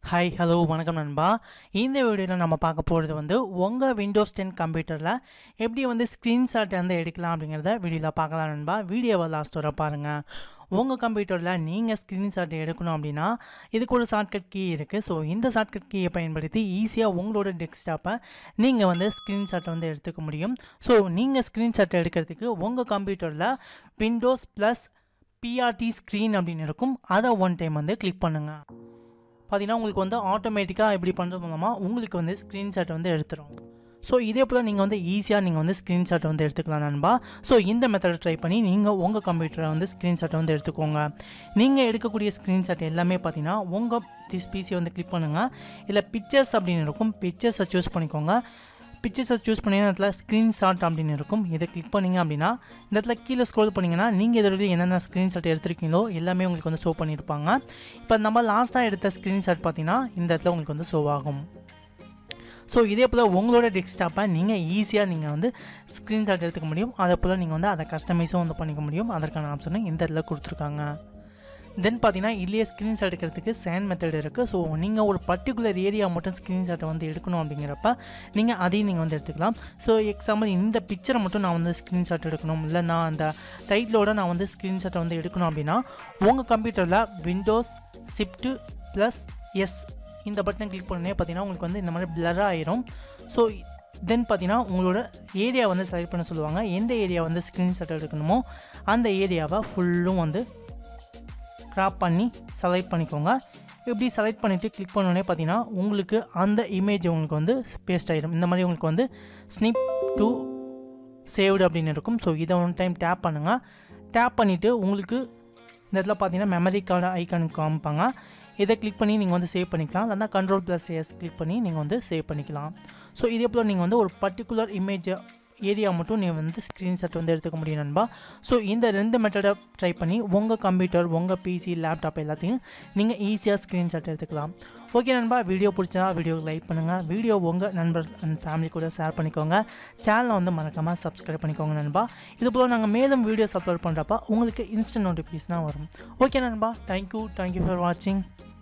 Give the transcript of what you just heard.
hi hello வணக்கம் நண்பா இந்த வீடியோவில் நம்ம பார்க்க போகிறது வந்து உங்கள் விண்டோஸ் டென் கம்ப்யூட்டரில் எப்படி வந்து ஸ்க்ரீன்ஷாட் வந்து எடுக்கலாம் அப்படிங்கிறத வீடியோவில் பார்க்கலாம் நண்பா வீடியோவை லாஸ்ட் வர பாருங்கள் உங்கள் கம்ப்யூட்டரில் நீங்கள் ஸ்க்ரீன்ஷாட் எடுக்கணும் அப்படின்னா இதுக்கு ஒரு ஷார்ட்கட் கீ இருக்குது ஸோ இந்த ஷார்ட்கட் கீயை பயன்படுத்தி ஈஸியாக உங்களோட டெஸ்க்டாப்பை நீங்கள் வந்து ஸ்க்ரீன்ஷாட்டை வந்து எடுத்துக்க முடியும் ஸோ நீங்கள் ஸ்க்ரீன்ஷாட் எடுக்கிறதுக்கு உங்கள் கம்ப்யூட்டரில் விண்டோஸ் ப்ளஸ் பிஆர்டி ஸ்க்ரீன் அப்படின்னு இருக்கும் அதை ஒன் டைம் வந்து கிளிக் பண்ணுங்கள் பார்த்தீங்கன்னா உங்களுக்கு வந்து ஆட்டோமேட்டிக்காக இப்படி பண்ணுறது மூலமாக உங்களுக்கு வந்து ஸ்க்ரீன்ஷாட் வந்து எடுத்துரும் ஸோ இதே போல் நீங்கள் வந்து ஈஸியாக நீங்கள் வந்து ஸ்க்ரீன்ஷாட் வந்து எடுத்துக்கலாம் நண்பா ஸோ இந்த மெத்தடை ட்ரை பண்ணி நீங்கள் உங்கள் கம்ப்யூட்டரை வந்து ஸ்க்ரீன்ஷாட்டை வந்து எடுத்துக்கோங்க நீங்கள் எடுக்கக்கூடிய ஸ்க்ரீன்ஷாட் எல்லாமே பார்த்தீங்கன்னா உங்கள் திஸ் பிசியை வந்து கிளிக் பண்ணுங்கள் இல்லை பிக்சர்ஸ் அப்படின்னு இருக்கும் பிக்சர்ஸை சூஸ் பண்ணிக்கோங்க பிக்சர்ஸை சூஸ் பண்ணி இந்த இடத்துல ஸ்க்ரீன்ஷாட் அப்படின்னு இருக்கும் இதை கிளிக் பண்ணிங்க அப்படின்னா இந்த இடத்துல கீழே ஸ்க்ரோல் பண்ணிங்கன்னா நீங்கள் இதோட என்னென்ன ஸ்க்ரீன்ஷாட் எடுத்திருக்கீங்களோ எல்லாமே உங்களுக்கு வந்து ஷோ பண்ணியிருப்பாங்க இப்போ நம்ம லாஸ்ட்டாக எடுத்த ஸ்க்ரீன்ஷாட் பார்த்தீங்கன்னா இந்த இடத்துல உங்களுக்கு வந்து ஷோ ஆகும் ஸோ இதே போல் உங்களோட டெஸ்க்டாப்பை நீங்கள் ஈஸியாக நீங்கள் வந்து ஸ்க்ரீன்ஷாட் எடுத்துக்க முடியும் அதே போல் நீங்கள் வந்து அதை கஸ்டமைஸும் வந்து பண்ணிக்க முடியும் அதற்கான ஆப்ஷனும் இந்த இடத்துல கொடுத்துருக்காங்க தென் பார்த்தீங்கன்னா இதுலேயே ஸ்க்ரீன்ஷாட் எடுக்கிறதுக்கு சேன் மெத்தட் இருக்குது ஸோ நீங்கள் ஒரு பர்டிகுலர் ஏரியா மட்டும் ஸ்க்ரீன்ஷாட்டை வந்து எடுக்கணும் அப்படிங்கிறப்ப நீங்கள் அதையும் நீங்கள் வந்து எடுத்துக்கலாம் ஸோ எக்ஸாம்பிள் இந்த பிக்சரை மட்டும் நான் வந்து ஸ்க்ரீன்ஷாட் எடுக்கணும் இல்லை நான் அந்த டைட்டிலோட நான் வந்து ஸ்க்ரீன்ஷாட்டை வந்து எடுக்கணும் அப்படின்னா உங்கள் கம்ப்யூட்டரில் விண்டோஸ் ஷிஃப்ட்டு ப்ளஸ் எஸ் இந்த பட்டன் கிளிக் பண்ணே பார்த்தீங்கன்னா உங்களுக்கு வந்து இந்த மாதிரி பிளராக ஆயிரும் ஸோ தென் பார்த்தீங்கன்னா உங்களோட ஏரியா வந்து செலக்ட் பண்ண சொல்லுவாங்க எந்த ஏரியா வந்து ஸ்க்ரீன்ஷாட் எடுக்கணுமோ அந்த ஏரியாவை ஃபுல்லும் வந்து க்ராப் பண்ணி செலக்ட் பண்ணிக்கோங்க இப்படி செலக்ட் பண்ணிவிட்டு கிளிக் பண்ணோடனே பார்த்தீங்கன்னா உங்களுக்கு அந்த இமேஜ் உங்களுக்கு வந்து பேஸ்ட் ஆகிடும் இந்த மாதிரி உங்களுக்கு வந்து ஸ்னிப் டு சேவ்டு அப்படின்னு இருக்கும் ஸோ இதை ஒன் டைம் டேப் பண்ணுங்கள் டேப் பண்ணிவிட்டு உங்களுக்கு இந்த இடத்துல பார்த்தீங்கன்னா மெமரி கார்டு ஐக்கான் காமிப்பாங்க இதை கிளிக் பண்ணி நீங்கள் வந்து சேவ் பண்ணிக்கலாம் இல்லைனா கண்ட்ரோல் ப்ளஸ் எஸ் கிளிக் பண்ணி நீங்கள் வந்து சேவ் பண்ணிக்கலாம் ஸோ இதே போல் நீங்கள் வந்து ஒரு பர்டிகுலர் இமேஜை ஏரியா மட்டும் நீங்கள் வந்து ஸ்க்ரீன்ஷாட் வந்து எடுத்துக்க முடியும் நண்பா ஸோ இந்த ரெண்டு மெத்தடை ட்ரை பண்ணி உங்கள் கம்ப்யூட்டர் உங்கள் பிசி லேப்டாப் எல்லாத்தையும் நீங்கள் ஈஸியாக ஸ்க்ரீன்ஷாட் எடுத்துக்கலாம் ஓகே நண்பா வீடியோ பிடிச்சா வீடியோ லைக் பண்ணுங்கள் வீடியோ உங்கள் நண்பர் அண்ட் ஃபேமிலி கூட ஷேர் பண்ணிக்கோங்க சேனலை வந்து மறக்காமல் சப்ஸ்கிரைப் பண்ணிக்கோங்க நண்பா இது போல் நாங்கள் மேலும் வீடியோஸ் அப்லோட் பண்ணுறப்ப உங்களுக்கு இன்ஸ்டன்ட் நோட்டிஃபிகேஷனாக வரும் ஓகே நண்பா தேங்க்யூ தேங்க்யூ ஃபார் வாட்சிங்